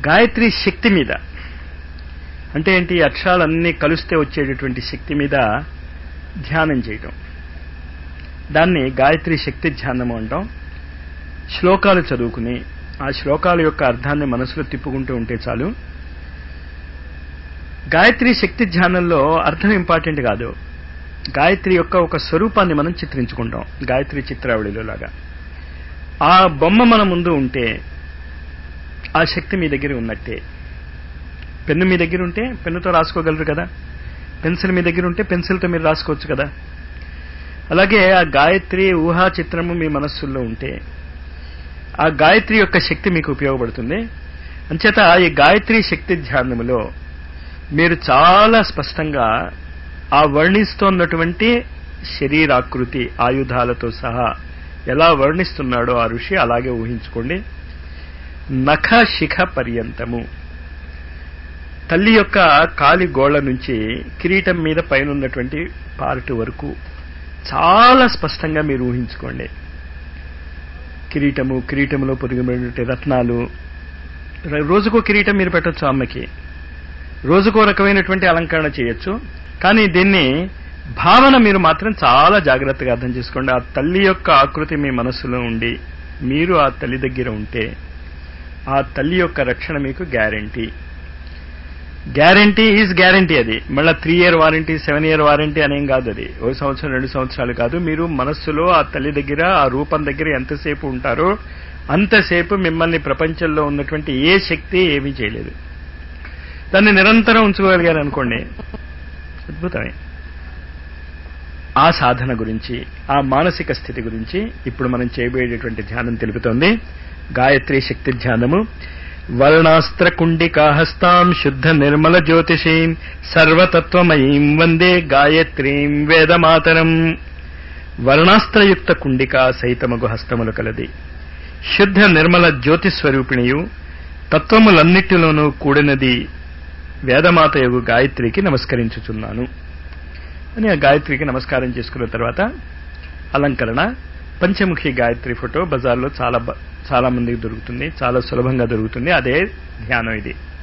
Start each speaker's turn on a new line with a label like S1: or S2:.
S1: గాయత్రి శక్తి మీద అంటే ఏంటి అక్షరాలన్నీ కలిస్తే వచ్చేటటువంటి శక్తి మీద ధ్యానం చేయటం దాన్ని గాయత్రి శక్తి ధ్యానము అంటాం శ్లోకాలు చదువుకుని ఆ శ్లోకాల యొక్క అర్థాన్ని మనసులో తిప్పుకుంటూ ఉంటే చాలు గాయత్రి శక్తి ధ్యానంలో అర్థం ఇంపార్టెంట్ కాదు గాయత్రి యొక్క ఒక స్వరూపాన్ని మనం చిత్రించుకుంటాం గాయత్రి చిత్రావళిలో లాగా ఆ బొమ్మ మన ముందు ఉంటే ఆ శక్తి మీ దగ్గర ఉన్నట్టే పెన్ను మీ దగ్గర ఉంటే పెన్నుతో రాసుకోగలరు కదా పెన్సిల్ మీ దగ్గర ఉంటే పెన్సిల్తో మీరు రాసుకోవచ్చు కదా అలాగే ఆ గాయత్రి ఊహా చిత్రము మీ మనస్సుల్లో ఉంటే ఆ గాయత్రి యొక్క శక్తి మీకు ఉపయోగపడుతుంది అంచేత ఈ గాయత్రి శక్తి ధ్యానములో మీరు చాలా స్పష్టంగా ఆ వర్ణిస్తోన్నటువంటి శరీరాకృతి ఆయుధాలతో సహా ఎలా వర్ణిస్తున్నాడో ఆ ఋషి అలాగే ఊహించుకోండి నఖ శిఖ పర్యంతము తల్లి యొక్క కాలి గోళ్ల నుంచి కిరీటం మీద పైన ఉన్నటువంటి పార్ట్ వరకు చాలా స్పష్టంగా మీరు ఊహించుకోండి కిరీటము కిరీటములో పొదిగినటువంటి రత్నాలు రోజుకో కిరీటం మీరు పెట్టొచ్చు అమ్మకి రోజుకో రకమైనటువంటి అలంకరణ చేయొచ్చు కానీ దీన్ని భావన మీరు మాత్రం చాలా జాగ్రత్తగా అర్థం చేసుకోండి ఆ తల్లి యొక్క ఆకృతి మీ మనస్సులో ఉండి మీరు ఆ తల్లి దగ్గర ఉంటే ఆ తల్లి యొక్క రక్షణ మీకు గ్యారంటీ గ్యారంటీ ఈజ్ గ్యారంటీ అది మళ్ళీ three year warranty seven year warranty అనేం కాదు అది ఒక సంవత్సరం రెండు సంవత్సరాలు కాదు మీరు మనస్సులో ఆ తల్లి దగ్గర ఆ రూపం దగ్గర ఎంతసేపు ఉంటారో అంతసేపు మిమ్మల్ని ప్రపంచంలో ఉన్నటువంటి ఏ శక్తి ఏమీ చేయలేదు దాన్ని నిరంతరం ఉంచుకోగలిగారు అనుకోండి అద్భుతమే ఆ సాధన గురించి ఆ మానసిక స్థితి గురించి ఇప్పుడు మనం చేయబోయేటటువంటి ధ్యానం తెలుపుతోంది గాయత్రి శక్తి ధ్యానము వర్ణాస్త్ర కుండికాహస్తాం శుద్ధ నిర్మల జ్యోతిషీం సర్వతత్వమయీం వందే గాయత్రీం వేదమాతరం వర్ణాస్త్రయుక్త కుండికా సహితమగు హస్తములు కలది శుద్ధ నిర్మల జ్యోతిస్వరూపిణియు తత్వములన్నిటిలోనూ కూడినది వేదమాత యొక్క గాయత్రికి నమస్కరించుచున్నాను అని ఆ గాయత్రికి నమస్కారం చేసుకున్న తర్వాత అలంకరణ పంచముఖి గాయత్రి ఫోటో బజార్లో చాలా చాలా మందికి దొరుకుతుంది చాలా సులభంగా దొరుకుతుంది అదే ధ్యానం ఇది